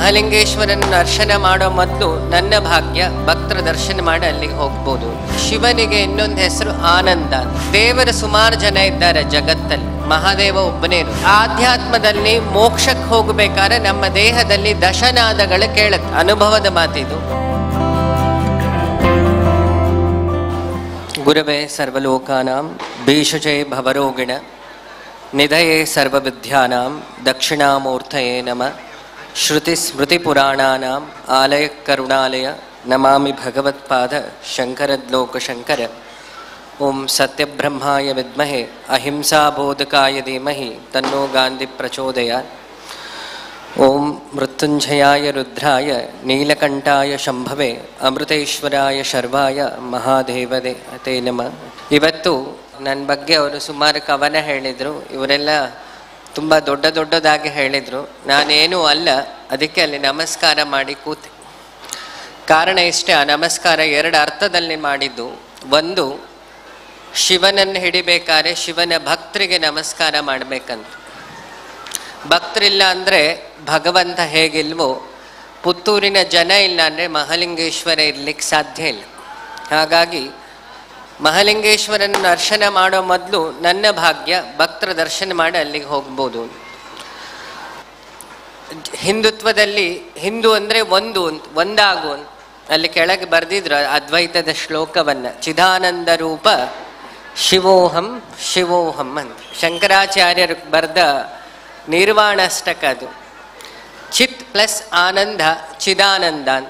ಮಹಾಲಿಂಗೇಶ್ವರನ ದರ್ಶನ ಮಾಡೋ ಮೊದಲು ನನ್ನ ಭಾಗ್ಯ ಭಕ್ತರ ದರ್ಶನ ಮಾಡಿ ಅಲ್ಲಿಗೆ ಹೋಗ್ಬೋದು ಶಿವನಿಗೆ ಇನ್ನೊಂದು ಹೆಸರು ಆನಂದ ದೇವರ ಸುಮಾರು ಜನ ಇದ್ದಾರೆ ಜಗತ್ತಲ್ಲಿ ಮಹಾದೇವ ಒಬ್ಬನೇ ಇರು. ಆಧ್ಯಾತ್ಮದಲ್ಲಿ ಮೋಕ್ಷಕ್ಕೆ ಹೋಗಬೇಕಾದ್ರೆ ನಮ್ಮ ದೇಹದಲ್ಲಿ ದಶನಾದಗಳು ಕೇಳತ್ ಅನುಭವದ ಮಾತಿದು ಗುರವೇ ಸರ್ವಲೋಕಾನಾಂ ಭೀಷಜೇ ಭವರೋಗಿಣ ನಿಧಯೇ ಸರ್ವವಿದ್ಯಾನಾಂ ದಕ್ಷಿಣಾಮೂರ್ತಯೇ ನಮ ಶ್ರುತಿಸ್ಮೃತಿಪುರಾಣಾನಾಂ ಆಲಯ ಕರುಣಾಲಯ ನಮಾಮಿ ಭಗವತ್ಪಾದ ಶಂಕರದ್ಲೋಕಶಂಕರ ಓಂ ಸತ್ಯಬ್ರಹ್ಮಾಯ ವಿದ್ಮಹೆ ಅಹಿಂಸಾಬೋಧಕಾಯ ಧೀಮಹಿ ತನ್ನೋ ಗಾಂಧಿ ಪ್ರಚೋದಯಾತ್ ಓಂ ಮೃತ್ಯುಂಜಯಾಯ ರುದ್ರಾಯ ನೀಲಕಂಠಾಯ ಶಂಭವೆ ಅಮೃತೇಶ್ವರಾಯ ಶರ್ವಾಯ ಮಹಾದೇವದೇ ತೇ ನಮ ಇವತ್ತು ನನ್ನ ಬಗ್ಗೆ ಅವರು ಸುಮಾರು ಕವನ ಹೇಳಿದರು ಇವರೆಲ್ಲ ತುಂಬ ದೊಡ್ಡ ದೊಡ್ಡದಾಗಿ ಹೇಳಿದರು ನಾನೇನೂ ಅಲ್ಲ ಅದಕ್ಕೆ ಅಲ್ಲಿ ನಮಸ್ಕಾರ ಮಾಡಿ ಕೂತೆ ಕಾರಣ ಇಷ್ಟೇ ಆ ನಮಸ್ಕಾರ ಎರಡು ಅರ್ಥದಲ್ಲಿ ಮಾಡಿದ್ದು ಒಂದು ಶಿವನನ್ನು ಹಿಡಿಬೇಕಾದ್ರೆ ಶಿವನ ಭಕ್ತರಿಗೆ ನಮಸ್ಕಾರ ಮಾಡಬೇಕಂತ ಭಕ್ತರಿಲ್ಲ ಅಂದರೆ ಭಗವಂತ ಹೇಗಿಲ್ವೋ ಪುತ್ತೂರಿನ ಜನ ಇಲ್ಲ ಅಂದರೆ ಮಹಾಲಿಂಗೇಶ್ವರ ಇರ್ಲಿಕ್ಕೆ ಸಾಧ್ಯ ಇಲ್ಲ ಹಾಗಾಗಿ ಮಹಾಲಿಂಗೇಶ್ವರನ ದರ್ಶನ ಮಾಡೋ ಮೊದಲು ನನ್ನ ಭಾಗ್ಯ ಭಕ್ತರ ದರ್ಶನ ಮಾಡಿ ಅಲ್ಲಿಗೆ ಹೋಗ್ಬೋದು ಹಿಂದುತ್ವದಲ್ಲಿ ಹಿಂದೂ ಅಂದರೆ ಒಂದು ಅಂತ ಒಂದಾಗು ಅಂತ ಅಲ್ಲಿ ಕೆಳಗೆ ಬರೆದಿದ್ರು ಅದ್ವೈತದ ಶ್ಲೋಕವನ್ನು ಚಿದಾನಂದ ರೂಪ ಶಿವೋಹಂ ಶಿವೋಹಂ ಅಂತ ಶಂಕರಾಚಾರ್ಯರು ಬರೆದ ನಿರ್ವಾಣಾಷ್ಟಕ ಅದು ಚಿತ್ ಪ್ಲಸ್ ಆನಂದ ಚಿದಾನಂದ ಅಂತ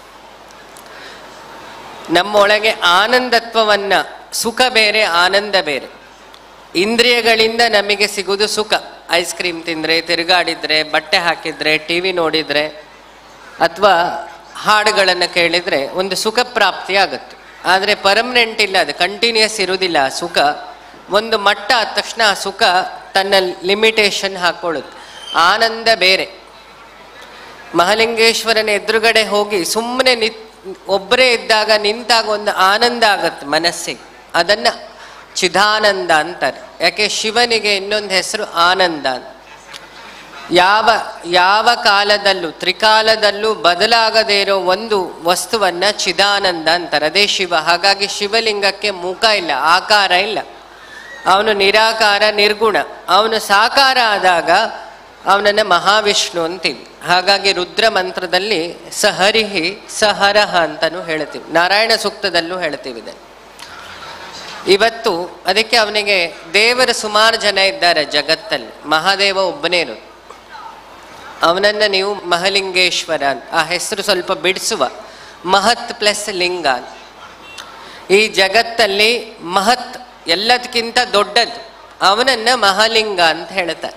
ನಮ್ಮೊಳಗೆ ಆನಂದತ್ವವನ್ನು ಸುಖ ಬೇರೆ ಆನಂದ ಬೇರೆ ಇಂದ್ರಿಯಗಳಿಂದ ನಮಗೆ ಸಿಗುವುದು ಸುಖ ಐಸ್ ಕ್ರೀಮ್ ತಿಂದರೆ ತಿರುಗಾಡಿದರೆ ಬಟ್ಟೆ ಹಾಕಿದರೆ ಟಿ ವಿ ನೋಡಿದರೆ ಅಥವಾ ಹಾಡುಗಳನ್ನು ಕೇಳಿದರೆ ಒಂದು ಸುಖ ಪ್ರಾಪ್ತಿ ಆಗುತ್ತೆ ಆದರೆ ಪರ್ಮನೆಂಟ್ ಇಲ್ಲ ಅದು ಕಂಟಿನ್ಯೂಸ್ ಇರುವುದಿಲ್ಲ ಆ ಸುಖ ಒಂದು ಮಟ್ಟ ಆದ ತಕ್ಷಣ ಆ ಸುಖ ತನ್ನ ಲಿಮಿಟೇಷನ್ ಹಾಕೊಳ್ಳುತ್ತೆ ಆನಂದ ಬೇರೆ ಮಹಾಲಿಂಗೇಶ್ವರನ ಎದುರುಗಡೆ ಹೋಗಿ ಸುಮ್ಮನೆ ನಿತ್ ಒಬ್ಬರೇ ಇದ್ದಾಗ ನಿಂತಾಗ ಒಂದು ಆನಂದ ಆಗತ್ತೆ ಮನಸ್ಸಿಗೆ ಅದನ್ನು ಚಿದಾನಂದ ಅಂತಾರೆ ಯಾಕೆ ಶಿವನಿಗೆ ಇನ್ನೊಂದು ಹೆಸರು ಆನಂದ ಅಂತ ಯಾವ ಯಾವ ಕಾಲದಲ್ಲೂ ತ್ರಿಕಾಲದಲ್ಲೂ ಬದಲಾಗದೇ ಇರೋ ಒಂದು ವಸ್ತುವನ್ನ ಚಿದಾನಂದ ಅಂತಾರೆ ಅದೇ ಶಿವ ಹಾಗಾಗಿ ಶಿವಲಿಂಗಕ್ಕೆ ಮುಖ ಇಲ್ಲ ಆಕಾರ ಇಲ್ಲ ಅವನು ನಿರಾಕಾರ ನಿರ್ಗುಣ ಅವನು ಸಾಕಾರ ಆದಾಗ ಅವನನ್ನು ಮಹಾವಿಷ್ಣು ಅಂತೀವಿ ಹಾಗಾಗಿ ರುದ್ರ ಮಂತ್ರದಲ್ಲಿ ಸಹರಿಹಿ ಸಹರಹ ಅಂತಲೂ ಹೇಳ್ತೀವಿ ನಾರಾಯಣ ಸೂಕ್ತದಲ್ಲೂ ಹೇಳ್ತೀವಿ ಇದನ್ನು ಇವತ್ತು ಅದಕ್ಕೆ ಅವನಿಗೆ ದೇವರ ಸುಮಾರು ಜನ ಇದ್ದಾರೆ ಜಗತ್ತಲ್ಲಿ ಮಹಾದೇವ ಒಬ್ಬನೇ ಇರೋದು ಅವನನ್ನು ನೀವು ಮಹಲಿಂಗೇಶ್ವರ ಅಂತ ಆ ಹೆಸರು ಸ್ವಲ್ಪ ಬಿಡಿಸುವ ಮಹತ್ ಪ್ಲಸ್ ಲಿಂಗ ಅಂತ. ಈ ಜಗತ್ತಲ್ಲಿ ಮಹತ್ ಎಲ್ಲದಕ್ಕಿಂತ ದೊಡ್ಡದು ಅವನನ್ನು ಮಹಾಲಿಂಗ ಅಂತ ಹೇಳ್ತಾರೆ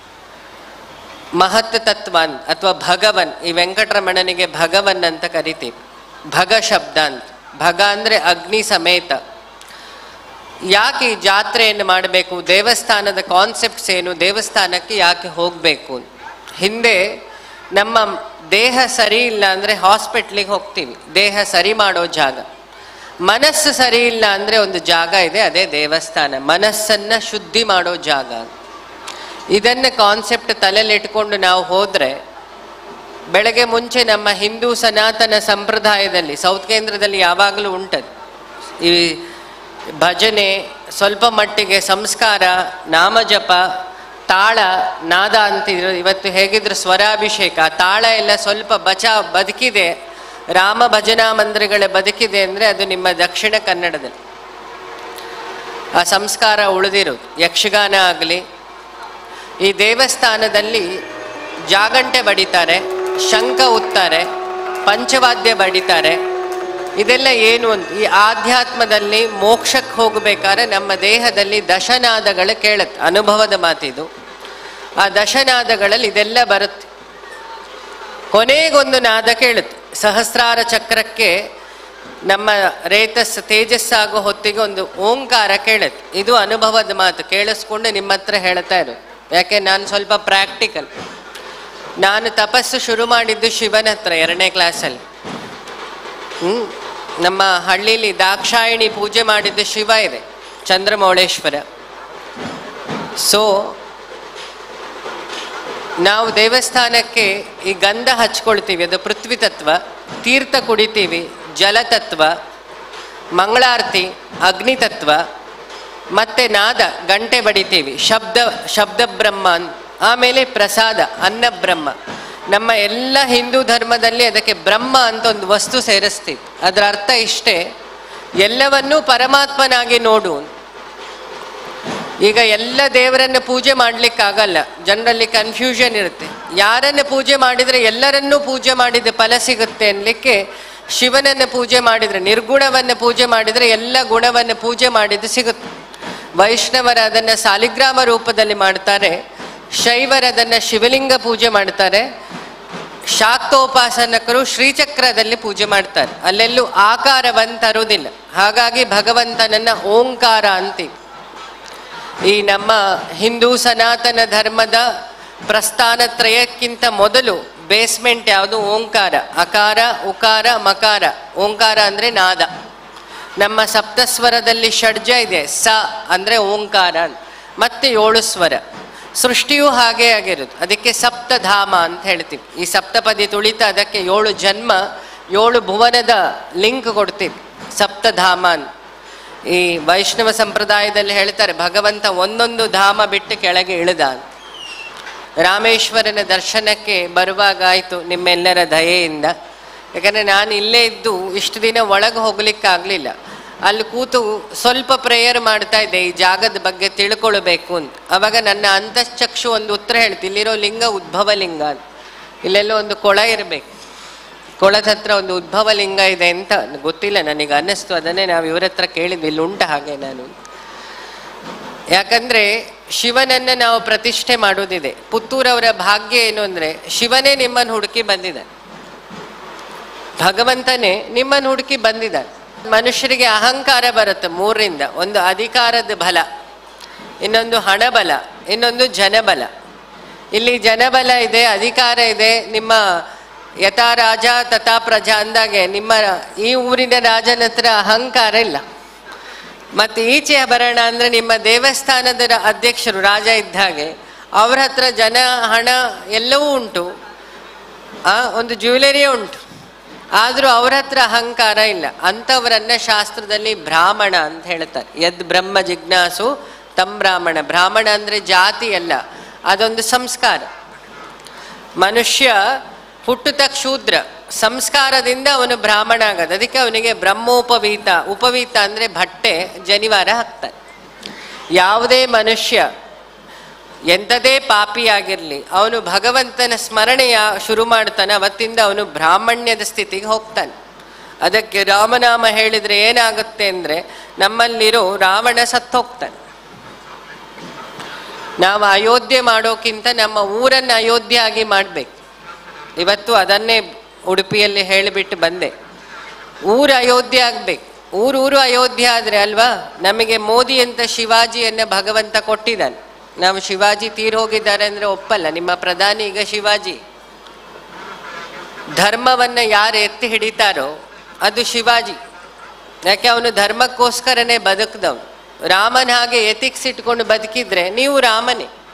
ಮಹತ್ ತತ್ವ ಅಂತ ಅಥವಾ ಭಗವನ್ ಈ ವೆಂಕಟರಮಣನಿಗೆ ಭಗವನ್ ಅಂತ ಕರಿತೀವಿ ಭಗ ಶಬ್ದ ಅಂತ ಭಗ ಅಂದರೆ ಅಗ್ನಿ ಸಮೇತ ಯಾಕೆ ಈ ಜಾತ್ರೆಯನ್ನು ಮಾಡಬೇಕು ದೇವಸ್ಥಾನದ ಕಾನ್ಸೆಪ್ಟ್ಸ್ ಏನು ದೇವಸ್ಥಾನಕ್ಕೆ ಯಾಕೆ ಹೋಗಬೇಕು ಹಿಂದೆ ನಮ್ಮ ದೇಹ ಸರಿ ಇಲ್ಲ ಅಂದರೆ ಹಾಸ್ಪಿಟ್ಲಿಗೆ ಹೋಗ್ತೀವಿ ದೇಹ ಸರಿ ಮಾಡೋ ಜಾಗ ಮನಸ್ಸು ಸರಿ ಇಲ್ಲ ಅಂದರೆ ಒಂದು ಜಾಗ ಇದೆ ಅದೇ ದೇವಸ್ಥಾನ ಮನಸ್ಸನ್ನು ಶುದ್ಧಿ ಮಾಡೋ ಜಾಗ ಇದನ್ನು ಕಾನ್ಸೆಪ್ಟ್ ತಲೆಯಲ್ಲಿ ಇಟ್ಕೊಂಡು ನಾವು ಹೋದರೆ ಬೆಳಗ್ಗೆ ಮುಂಚೆ ನಮ್ಮ ಹಿಂದೂ ಸನಾತನ ಸಂಪ್ರದಾಯದಲ್ಲಿ ಸೌತ್ ಕೇಂದ್ರದಲ್ಲಿ ಯಾವಾಗಲೂ ಉಂಟದು ಈ ಭಜನೆ ಸ್ವಲ್ಪ ಮಟ್ಟಿಗೆ ಸಂಸ್ಕಾರ ನಾಮಜಪ ತಾಳ ನಾದ ಅಂತಿದ್ರು ಇವತ್ತು ಹೇಗಿದ್ರು ಸ್ವರಾಭಿಷೇಕ ತಾಳ ಎಲ್ಲ ಸ್ವಲ್ಪ ಬಚ ಬದುಕಿದೆ ರಾಮ ಭಜನಾ ಮಂದಿರಗಳ ಬದುಕಿದೆ ಅಂದರೆ ಅದು ನಿಮ್ಮ ದಕ್ಷಿಣ ಕನ್ನಡದಲ್ಲಿ ಆ ಸಂಸ್ಕಾರ ಉಳಿದಿರೋದು ಯಕ್ಷಗಾನ ಆಗಲಿ ಈ ದೇವಸ್ಥಾನದಲ್ಲಿ ಜಾಗಂಟೆ ಬಡಿತಾರೆ ಶಂಖ ಉತ್ತಾರೆ ಪಂಚವಾದ್ಯ ಬಡಿತಾರೆ ಇದೆಲ್ಲ ಏನು ಅಂತ ಈ ಆಧ್ಯಾತ್ಮದಲ್ಲಿ ಮೋಕ್ಷಕ್ಕೆ ಹೋಗಬೇಕಾದ್ರೆ ನಮ್ಮ ದೇಹದಲ್ಲಿ ದಶನಾದಗಳು ಕೇಳುತ್ತೆ ಅನುಭವದ ಮಾತಿದು ಆ ದಶನಾದಗಳಲ್ಲಿ ಇದೆಲ್ಲ ಬರುತ್ತೆ ಕೊನೆಗೊಂದು ನಾದ ಕೇಳುತ್ತೆ ಸಹಸ್ರಾರ ಚಕ್ರಕ್ಕೆ ನಮ್ಮ ರೇತಸ್ ತೇಜಸ್ಸಾಗೋ ಹೊತ್ತಿಗೆ ಒಂದು ಓಂಕಾರ ಕೇಳುತ್ತೆ ಇದು ಅನುಭವದ ಮಾತು ಕೇಳಿಸ್ಕೊಂಡು ನಿಮ್ಮ ಹತ್ರ ಹೇಳ್ತಾ ಇರೋದು ಯಾಕೆ ನಾನು ಸ್ವಲ್ಪ ಪ್ರಾಕ್ಟಿಕಲ್ ನಾನು ತಪಸ್ಸು ಶುರು ಮಾಡಿದ್ದು ಶಿವನ ಹತ್ರ ಎರಡನೇ ಕ್ಲಾಸಲ್ಲಿ ಹ್ಞೂ ನಮ್ಮ ಹಳ್ಳಿಲಿ ದಾಕ್ಷಾಯಿಣಿ ಪೂಜೆ ಮಾಡಿದ್ದು ಶಿವ ಇದೆ ಚಂದ್ರಮೌಳೇಶ್ವರ ಸೊ ನಾವು ದೇವಸ್ಥಾನಕ್ಕೆ ಈ ಗಂಧ ಹಚ್ಕೊಳ್ತೀವಿ ಅದು ಪೃಥ್ವಿ ತತ್ವ ತೀರ್ಥ ಕುಡಿತೀವಿ ಜಲತತ್ವ ಮಂಗಳಾರತಿ ಅಗ್ನಿ ತತ್ವ ಮತ್ತೆ ನಾದ ಗಂಟೆ ಬಡಿತೀವಿ ಶಬ್ದ ಶಬ್ದ ಬ್ರಹ್ಮ ಅನ್- ಆಮೇಲೆ ಪ್ರಸಾದ ಅನ್ನ ಬ್ರಹ್ಮ ನಮ್ಮ ಎಲ್ಲ ಹಿಂದೂ ಧರ್ಮದಲ್ಲಿ ಅದಕ್ಕೆ ಬ್ರಹ್ಮ ಅಂತ ಒಂದು ವಸ್ತು ಸೇರಿಸ್ತೀವಿ ಅದರ ಅರ್ಥ ಇಷ್ಟೇ ಎಲ್ಲವನ್ನೂ ಪರಮಾತ್ಮನಾಗಿ ನೋಡು ಈಗ ಎಲ್ಲ ದೇವರನ್ನು ಪೂಜೆ ಮಾಡಲಿಕ್ಕಾಗಲ್ಲ ಜನರಲ್ಲಿ ಕನ್ಫ್ಯೂಷನ್ ಇರುತ್ತೆ ಯಾರನ್ನು ಪೂಜೆ ಮಾಡಿದರೆ ಎಲ್ಲರನ್ನೂ ಪೂಜೆ ಮಾಡಿದ ಫಲ ಸಿಗುತ್ತೆ ಅನ್ಲಿಕ್ಕೆ ಶಿವನನ್ನು ಪೂಜೆ ಮಾಡಿದರೆ ನಿರ್ಗುಣವನ್ನು ಪೂಜೆ ಮಾಡಿದರೆ ಎಲ್ಲ ಗುಣವನ್ನು ಪೂಜೆ ಮಾಡಿದ್ದು ಸಿಗುತ್ತೆ ವೈಷ್ಣವರು ಅದನ್ನು ಸಾಲಿಗ್ರಾಮ ರೂಪದಲ್ಲಿ ಮಾಡ್ತಾರೆ ಶೈವರು ಅದನ್ನು ಶಿವಲಿಂಗ ಪೂಜೆ ಮಾಡ್ತಾರೆ ಶಾಕ್ತೋಪಾಸನಕರು ಶ್ರೀಚಕ್ರದಲ್ಲಿ ಪೂಜೆ ಮಾಡ್ತಾರೆ ಅಲ್ಲೆಲ್ಲೂ ಆಕಾರವನ್ನು ತರುವುದಿಲ್ಲ ಹಾಗಾಗಿ ಭಗವಂತನನ್ನ ಓಂಕಾರ ಅಂತೀವಿ ಈ ನಮ್ಮ ಹಿಂದೂ ಸನಾತನ ಧರ್ಮದ ಪ್ರಸ್ಥಾನ ತ್ರಯಕ್ಕಿಂತ ಮೊದಲು ಬೇಸ್ಮೆಂಟ್ ಯಾವುದು ಓಂಕಾರ ಅಕಾರ ಉಕಾರ ಮಕಾರ ಓಂಕಾರ ಅಂದರೆ ನಾದ ನಮ್ಮ ಸಪ್ತಸ್ವರದಲ್ಲಿ ಷಡ್ಜ ಇದೆ ಸ ಅಂದರೆ ಓಂಕಾರ ಅಂತ. ಮತ್ತೆ ಏಳು ಸ್ವರ ಸೃಷ್ಟಿಯೂ ಹಾಗೇ ಆಗಿರೋದು ಅದಕ್ಕೆ ಸಪ್ತಧಾಮ ಅಂತ ಹೇಳ್ತೀವಿ ಈ ಸಪ್ತಪದಿ ತುಳಿತ ಅದಕ್ಕೆ ಏಳು ಜನ್ಮ ಏಳು ಭುವನದ ಲಿಂಕ್ ಕೊಡ್ತೀವಿ ಸಪ್ತಧಾಮ ಅಂತ ಈ ವೈಷ್ಣವ ಸಂಪ್ರದಾಯದಲ್ಲಿ ಹೇಳ್ತಾರೆ ಭಗವಂತ ಒಂದೊಂದು ಧಾಮ ಬಿಟ್ಟು ಕೆಳಗೆ ಇಳಿದ ಅಂತ ರಾಮೇಶ್ವರನ ದರ್ಶನಕ್ಕೆ ಬರುವಾಗ ಆಯಿತು ನಿಮ್ಮೆಲ್ಲರ ದಯೆಯಿಂದ ಯಾಕಂದರೆ ನಾನು ಇಲ್ಲೇ ಇದ್ದು ಇಷ್ಟು ದಿನ ಒಳಗೆ ಹೋಗ್ಲಿಕ್ಕಾಗಲಿಲ್ಲ ಅಲ್ಲಿ ಕೂತು ಸ್ವಲ್ಪ ಪ್ರೇಯರ್ ಮಾಡ್ತಾ ಇದ್ದೆ ಈ ಜಾಗದ ಬಗ್ಗೆ ತಿಳ್ಕೊಳ್ಬೇಕು ಅಂತ ಅವಾಗ ನನ್ನ ಅಂತಶ್ಚಕ್ಷು ಒಂದು ಉತ್ತರ ಹೇಳ್ತಿ ಇಲ್ಲಿರೋ ಲಿಂಗ ಉದ್ಭವ ಲಿಂಗ ಅಂತ ಇಲ್ಲೆಲ್ಲೋ ಒಂದು ಕೊಳ ಇರಬೇಕು ಕೊಳದ ಹತ್ರ ಒಂದು ಉದ್ಭವ ಲಿಂಗ ಇದೆ ಅಂತ ಗೊತ್ತಿಲ್ಲ ನನಗೆ ಅನ್ನಿಸ್ತು ಅದನ್ನೇ ನಾವು ಇವ್ರ ಹತ್ರ ಕೇಳಿದ್ವಿ ಇಲ್ಲಿ ಉಂಟ ಹಾಗೆ ನಾನು ಯಾಕಂದ್ರೆ ಶಿವನನ್ನ ನಾವು ಪ್ರತಿಷ್ಠೆ ಮಾಡೋದಿದೆ ಪುತ್ತೂರವರ ಭಾಗ್ಯ ಏನು ಅಂದ್ರೆ ಶಿವನೇ ನಿಮ್ಮನ್ನು ಹುಡುಕಿ ಬಂದಿದ್ದಾನೆ ಭಗವಂತನೇ ನಿಮ್ಮನ್ನು ಹುಡುಕಿ ಬಂದಿದ್ದಾನೆ ಮನುಷ್ಯರಿಗೆ ಅಹಂಕಾರ ಬರುತ್ತೆ ಮೂರರಿಂದ ಒಂದು ಅಧಿಕಾರದ ಬಲ ಇನ್ನೊಂದು ಹಣಬಲ ಇನ್ನೊಂದು ಜನಬಲ ಇಲ್ಲಿ ಜನಬಲ ಇದೆ ಅಧಿಕಾರ ಇದೆ ನಿಮ್ಮ ಯಥಾ ರಾಜ ತಥಾ ಪ್ರಜಾ ಅಂದಾಗೆ ನಿಮ್ಮ ಈ ಊರಿನ ರಾಜನ ಹತ್ರ ಅಹಂಕಾರ ಇಲ್ಲ ಮತ್ತು ಈಚೆ ಬರೋಣ ಅಂದರೆ ನಿಮ್ಮ ದೇವಸ್ಥಾನದ ರ- ಅಧ್ಯಕ್ಷರು ರಾಜ ಇದ್ದ ಹಾಗೆ ಅವ್ರ ಹತ್ರ ಜನ ಹಣ ಎಲ್ಲವೂ ಉಂಟು ಆ, ಒಂದು ಜ್ಯುವೆಲರಿಯೇ ಉಂಟು ಆದರೂ ಅವ್ರ ಹತ್ರ ಅಹಂಕಾರ ಇಲ್ಲ ಅಂಥವರನ್ನ ಶಾಸ್ತ್ರದಲ್ಲಿ ಬ್ರಾಹ್ಮಣ ಅಂತ ಹೇಳ್ತಾರೆ ಯದ್ ಬ್ರಹ್ಮ ಜಿಜ್ಞಾಸು ತಂ ಬ್ರಾಹ್ಮಣ ಬ್ರಾಹ್ಮಣ ಅಂದರೆ ಜಾತಿ ಅಲ್ಲ ಅದೊಂದು ಸಂಸ್ಕಾರ ಮನುಷ್ಯ ಹುಟ್ಟುತ್ತ ಕ್ಷೂದ್ರ ಸಂಸ್ಕಾರದಿಂದ ಅವನು ಬ್ರಾಹ್ಮಣ ಆಗದು ಅದಕ್ಕೆ ಅವನಿಗೆ ಬ್ರಹ್ಮೋಪವೀತ ಉಪವೀತ ಅಂದರೆ ಬಟ್ಟೆ ಜನಿವಾರ ಹಾಕ್ತಾರೆ ಯಾವುದೇ ಮನುಷ್ಯ ಎಂಥದೇ ಪಾಪಿಯಾಗಿರಲಿ ಅವನು ಭಗವಂತನ ಸ್ಮರಣೆಯ ಶುರು ಮಾಡ್ತಾನೆ ಅವತ್ತಿಂದ ಅವನು ಬ್ರಾಹ್ಮಣ್ಯದ ಸ್ಥಿತಿಗೆ ಹೋಗ್ತಾನೆ ಅದಕ್ಕೆ ರಾಮನಾಮ ಹೇಳಿದರೆ ಏನಾಗುತ್ತೆ ಅಂದರೆ ನಮ್ಮಲ್ಲಿರೋ ರಾವಣ ಸತ್ತೋಗ್ತಾನೆ ನಾವು ಅಯೋಧ್ಯೆ ಮಾಡೋಕ್ಕಿಂತ ನಮ್ಮ ಊರನ್ನು ಅಯೋಧ್ಯೆ ಆಗಿ ಮಾಡಬೇಕು ಇವತ್ತು ಅದನ್ನೇ ಉಡುಪಿಯಲ್ಲಿ ಹೇಳಿಬಿಟ್ಟು ಬಂದೆ ಊರು ಅಯೋಧ್ಯೆ ಆಗಬೇಕು ಊರೂರು ಅಯೋಧ್ಯೆ ಆದರೆ ಅಲ್ವಾ ನಮಗೆ ಮೋದಿ ಅಂತ ಶಿವಾಜಿಯನ್ನು ಭಗವಂತ ಕೊಟ್ಟಿದ್ದಾನೆ ನಾವು ಶಿವಾಜಿ ತೀರ್ ಹೋಗಿದ್ದಾರೆ ಅಂದರೆ ಒಪ್ಪಲ್ಲ ನಿಮ್ಮ ಪ್ರಧಾನಿ ಈಗ ಶಿವಾಜಿ ಧರ್ಮವನ್ನು ಯಾರು ಎತ್ತಿ ಹಿಡಿತಾರೋ ಅದು ಶಿವಾಜಿ ಯಾಕೆ ಅವನು ಧರ್ಮಕ್ಕೋಸ್ಕರನೇ ಬದುಕಿದವನು ರಾಮನ ಹಾಗೆ ಎಥಿಕ್ಸ್ ಇಟ್ಕೊಂಡು ಬದುಕಿದ್ರೆ ನೀವು ರಾಮನೇ